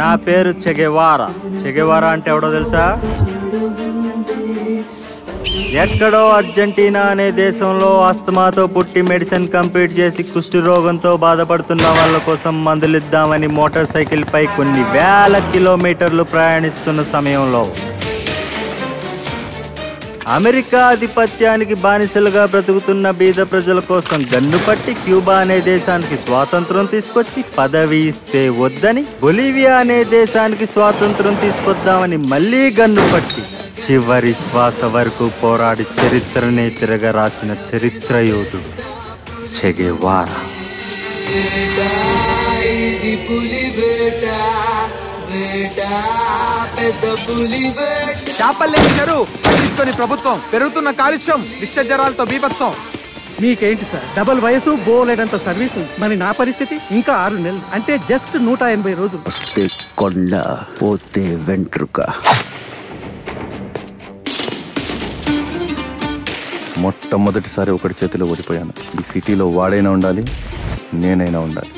నా పేరు చెగెవారా చెగెవారా అంటే ఎవడో తెలుసా ఎక్కడో అర్జెంటీనా అనే దేశంలో ఆస్తమాతో పుట్టి మెడిసిన్ కంప్లీట్ చేసి కుష్టి రోగంతో బాధపడుతున్న వాళ్ళ కోసం మందులిద్దామని మోటార్ సైకిల్ పై కొన్ని వేల కిలోమీటర్లు ప్రయాణిస్తున్న సమయంలో అమెరికా ఆధిపత్యానికి బానిసలుగా బ్రతుకుతున్న బీద ప్రజల కోసం గన్ను పట్టి క్యూబా అనే దేశానికి స్వాతంత్రం తీసుకొచ్చి పదవి ఇస్తే వద్దని బొలీవియా అనే దేశానికి స్వాతంత్రం తీసుకొద్దామని మళ్ళీ గన్ను పట్టి చివరి శ్వాస వరకు పోరాడి చరిత్రనే తిరగ రాసిన చరిత్ర యోధుడు చెగేవారా ఇది పులి వేట వేట పెద్ద పులి వేట చేపల్లేని చెరువు పట్టించుకొని ప్రభుత్వం పెరుగుతున్న కాలుష్యం విష జ్వరాలతో బీభత్సం మీకేంటి సార్ డబల్ వయసు బోలెడంత సర్వీసు మరి నా పరిస్థితి ఇంకా ఆరు నెలలు అంటే జస్ట్ నూట ఎనభై రోజులు వస్తే కొండ పోతే వెంట్రుక మొట్టమొదటిసారి ఒకటి చేతిలో ఓడిపోయాను ఈ సిటీలో వాడైనా ఉండాలి నేనైనా ఉండాలి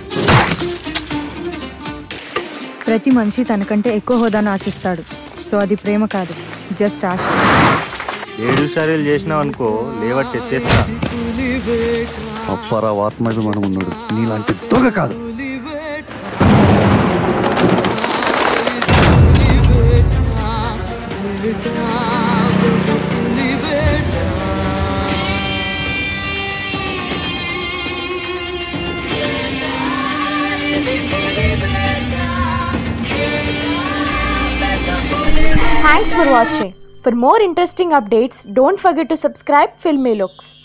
ప్రతి మనిషి తనకంటే ఎక్కువ హోదాను ఆశిస్తాడు సో అది ప్రేమ కాదు జస్ట్ ఆశ ఏడు సార్లు చేసినావు అనుకో లేవట్టి ఎత్తేస్తా అప్పారావు ఆత్మాభిమానం ఉన్నాడు నీలాంటి దొంగ కాదు Thanks for watching. For more interesting updates, don't forget to subscribe Filmy Looks.